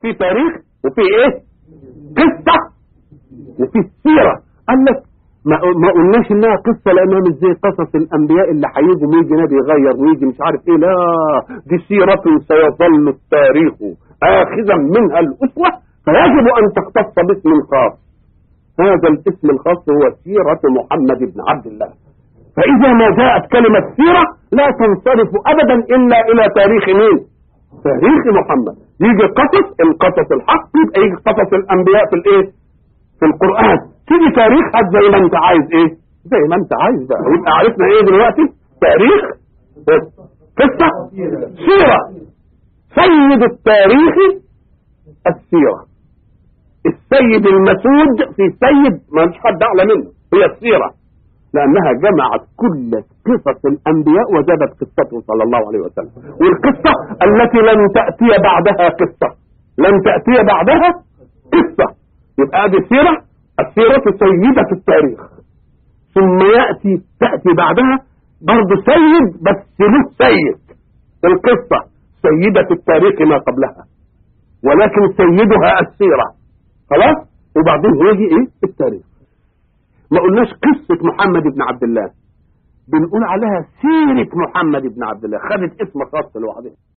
في تاريخ وفي ايه قصة وفي سيرة قال لك ما, ما قلناش انها قصة لانها مش زي قصص الانبياء اللي هيجوا ويجي نبي يغير ويجي مش عارف ايه لا دي سيرة سيظل التاريخ اخذا منها الاسوة فيجب ان تختص باسم خاص هذا الاسم الخاص هو سيرة محمد بن عبد الله فاذا ما جاءت كلمة سيرة لا تنصرف ابدا الا الى تاريخ مين تاريخ محمد يجي قصص القصص الحق يبقى يجي قصص الانبياء في الايه في القرآن تيجي تاريخ هات زي ما انت عايز ايه زي ما انت عايز بقى ويبقى عرفنا ايه دلوقتي تاريخ قصة سيرة سيد التاريخ السيرة السيد المسود في سيد ما مش حد اعلى منه هي السيرة لانها جمعت كل قصص الانبياء وجابت قصته صلى الله عليه وسلم والقصة التي لم تأتي بعدها قصة لم تأتي بعدها قصة يبقى دي سيرة السيرة سيدة التاريخ ثم يأتي تأتي بعدها برضه سيد بس له سيد القصة سيدة التاريخ ما قبلها ولكن سيدها السيرة خلاص وبعدين يجي ايه التاريخ ما قلناش قصة محمد بن عبد الله بنقول عليها سيرة محمد بن عبد الله خدت اسم خاص لوحدها